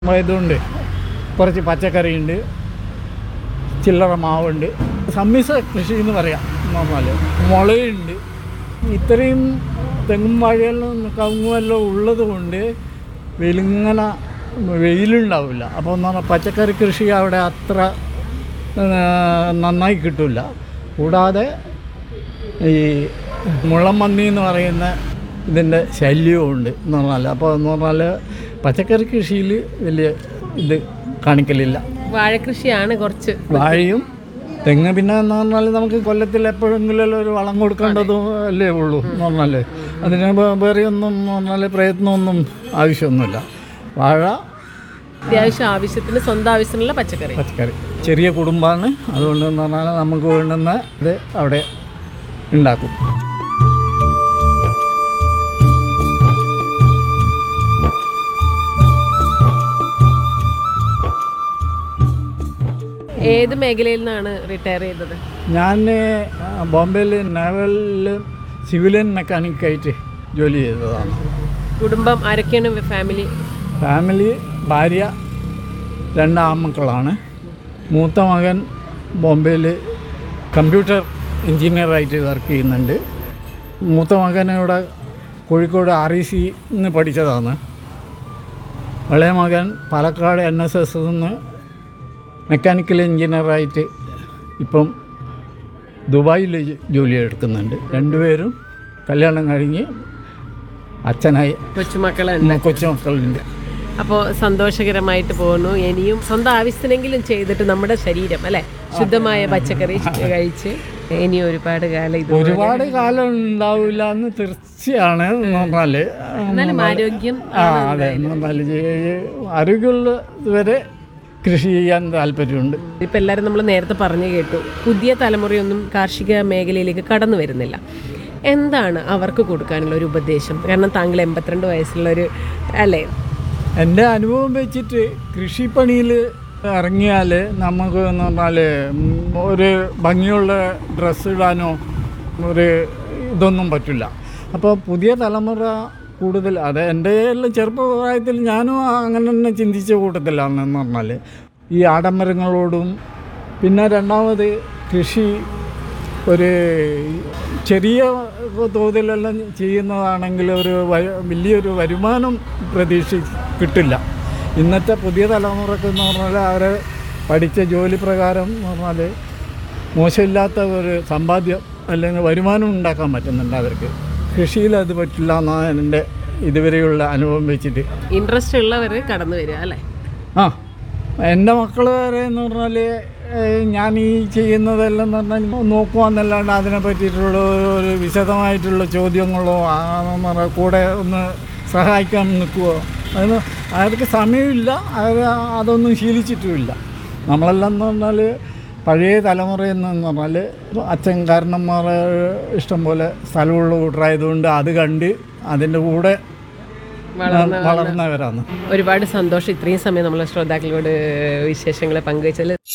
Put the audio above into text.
ഇതുണ്ട് കുറച്ച് പച്ചക്കറിയുണ്ട് ചില്ലറ മാവുണ്ട് സമ്മിശ്ര കൃഷി എന്ന് പറയാം പറഞ്ഞാൽ മുളയുണ്ട് ഇത്രയും തെങ്ങും വാഴയെല്ലാം കവുങ്ങുമെല്ലാം ഉള്ളത് കൊണ്ട് വെലിങ്ങനെ വെയിലുണ്ടാവില്ല അപ്പോൾ എന്ന് പറഞ്ഞാൽ പച്ചക്കറി കൃഷി അവിടെ അത്ര ആ, നന്നായി കിട്ടില്ല കൂടാതെ ഈ മുള്ളംപന്നി എന്ന് പറയുന്ന ഇതിൻ്റെ ശല്യവും ഉണ്ട് എന്ന് പറഞ്ഞാൽ അപ്പോൾ എന്ന് പറഞ്ഞാൽ പച്ചക്കറി കൃഷിയിൽ വലിയ ഇത് കാണിക്കലില്ല വാഴക്കൃഷിയാണ് കുറച്ച് വാഴയും തെങ്ങ് പിന്നെ എന്ന് പറഞ്ഞാൽ നമുക്ക് കൊല്ലത്തിൽ എപ്പോഴെങ്കിലും ഒരു വളം കൊടുക്കേണ്ടതും അല്ലേ ഉള്ളൂ എന്ന് പറഞ്ഞാൽ അതിന് വേ- വേറെ ഒന്നും എന്ന് പറഞ്ഞാൽ പ്രയത്നമൊന്നും ആവശ്യമൊന്നുമില്ല വാഴ അത്യാവശ്യം ആവശ്യത്തിന് സ്വന്തം ആവശ്യത്തിനുള്ള പച്ചക്കറി പച്ചക്കറി ചെറിയ കുടുംബമാണ് അതുകൊണ്ട് എന്ന് പറഞ്ഞാൽ നമുക്ക് വേണ്ടുന്ന ഇത് അവിടെ ഉണ്ടാക്കും ഏത് മേഖലയിൽ നിന്നാണ് റിട്ടയർ ചെയ്തത് ഞാൻ ബോംബെയിൽ നേവലിൽ സിവിലിയൻ മെക്കാനിക്കായിട്ട് ജോലി ചെയ്തതാണ് കുടുംബം ആരൊക്കെയാണ് ഫാമിലി ഫാമിലി ഭാര്യ രണ്ട് ആൺമക്കളാണ് മൂത്ത മകൻ ബോംബെയിൽ കമ്പ്യൂട്ടർ എഞ്ചിനീയറായിട്ട് വർക്ക് ചെയ്യുന്നുണ്ട് മൂത്ത മകൻ ഇവിടെ കോഴിക്കോട് ആർ ഇ സി നിന്ന് പഠിച്ചതാണ് ഇളയ മകൻ പാലക്കാട് എൻ എസ് എസ് നിന്ന് മെക്കാനിക്കൽ എഞ്ചിനീയറായിട്ട് ഇപ്പം ദുബായിൽ ജോലി എടുക്കുന്നുണ്ട് രണ്ടുപേരും കല്യാണം കഴിഞ്ഞ് അച്ഛനായി കൊച്ചുമക്കളുണ്ട് കൊച്ചുമക്കളുണ്ട് അപ്പോൾ സന്തോഷകരമായിട്ട് പോകുന്നു ഇനിയും സ്വന്തം ആവശ്യത്തിനെങ്കിലും ചെയ്തിട്ട് നമ്മുടെ ശരീരം അല്ലെ ശുദ്ധമായ പച്ചക്കറി കഴിച്ച് ഇനി ഒരുപാട് കാലം ഇത് ഒരുപാട് കാലം ഉണ്ടാവില്ല എന്ന് തീർച്ചയാണ് എന്ന് പറഞ്ഞാല് എന്നാലും ആരോഗ്യം ആ അതെ എന്ന് പറഞ്ഞാല് ആരോഗ്യമുള്ള വരെ കൃഷി ചെയ്യാൻ താല്പര്യമുണ്ട് ഇപ്പം എല്ലാവരും നമ്മൾ നേരത്തെ പറഞ്ഞു കേട്ടു പുതിയ തലമുറയൊന്നും കാർഷിക മേഖലയിലേക്ക് കടന്നു വരുന്നില്ല എന്താണ് അവർക്ക് കൊടുക്കാനുള്ള ഒരു ഉപദേശം കാരണം താങ്കൾ എൺപത്തിരണ്ട് വയസ്സുള്ള ഒരു അല്ലേ എൻ്റെ അനുഭവം വെച്ചിട്ട് കൃഷിപ്പണിയിൽ ഇറങ്ങിയാൽ നമുക്ക് എന്ന് പറഞ്ഞാൽ ഒരു ഭംഗിയുള്ള ഡ്രസ്സ് ഇടാനോ ഒരു ഇതൊന്നും പറ്റില്ല അപ്പോൾ പുതിയ തലമുറ കൂടുതൽ അത് എൻ്റെ എല്ലാം ചെറുപ്പപ്രായത്തിൽ ഞാനും അങ്ങനെ തന്നെ ചിന്തിച്ച കൂട്ടത്തിലാണ് എന്ന് പറഞ്ഞാൽ ഈ ആഡംബരങ്ങളോടും പിന്നെ രണ്ടാമത് കൃഷി ഒരു ചെറിയ തോതിലെല്ലാം ചെയ്യുന്നതാണെങ്കിൽ ഒരു വ- വലിയൊരു വരുമാനം പ്രതീക്ഷ കിട്ടില്ല ഇന്നത്തെ പുതിയ തലമുറക്ക് എന്ന് പറഞ്ഞാൽ അവരെ പഠിച്ച ജോലി പ്രകാരം എന്ന് പറഞ്ഞാൽ മോശമില്ലാത്ത ഒരു സമ്പാദ്യം അല്ലെങ്കിൽ വരുമാനം ഉണ്ടാക്കാൻ പറ്റുന്നുണ്ട് അവർക്ക് കൃഷിയിൽ അത് പറ്റില്ല എന്നാണ് എൻ്റെ ഇതുവരെയുള്ള അനുഭവം വെച്ചിട്ട് ഇൻട്രസ്റ്റ് ഉള്ളവർ കടന്നു വരിക അല്ലേ ആ എൻ്റെ മക്കൾ വരെ എന്ന് പറഞ്ഞാൽ ഞാൻ ഈ ചെയ്യുന്നതെല്ലാം എന്ന് പറഞ്ഞാൽ നോക്കുവാന്നല്ലാണ്ട് അതിനെ പറ്റിയിട്ടുള്ള ഒരു- ഒരു വിശദമായിട്ടുള്ള ചോദ്യങ്ങളോ ആ എന്ന് പറഞ്ഞാൽ കൂടെ ഒന്ന് സഹായിക്കാൻ നിൽക്കുവോ അതിന് അവർക്ക് സമയമില്ല അവർ അതൊന്നും ശീലിച്ചിട്ടുമില്ല നമ്മളെല്ലാം എന്ന് പറഞ്ഞാൽ പഴയ തലമുറയെന്ന് പറഞ്ഞാൽ അച്ഛൻ കാരണന്മാർ ഇഷ്ടംപോലെ സ്ഥലമുള്ള കൂട്ടറായതുകൊണ്ട് അത് കണ്ട് അതിൻ്റെ കൂടെ വളർന്നവരാണ് ഒരുപാട് സന്തോഷം ഇത്രയും സമയം നമ്മളെ ശ്രോതാക്കളോട് വിശേഷങ്ങൾ പങ്കുവച്ചതിൽ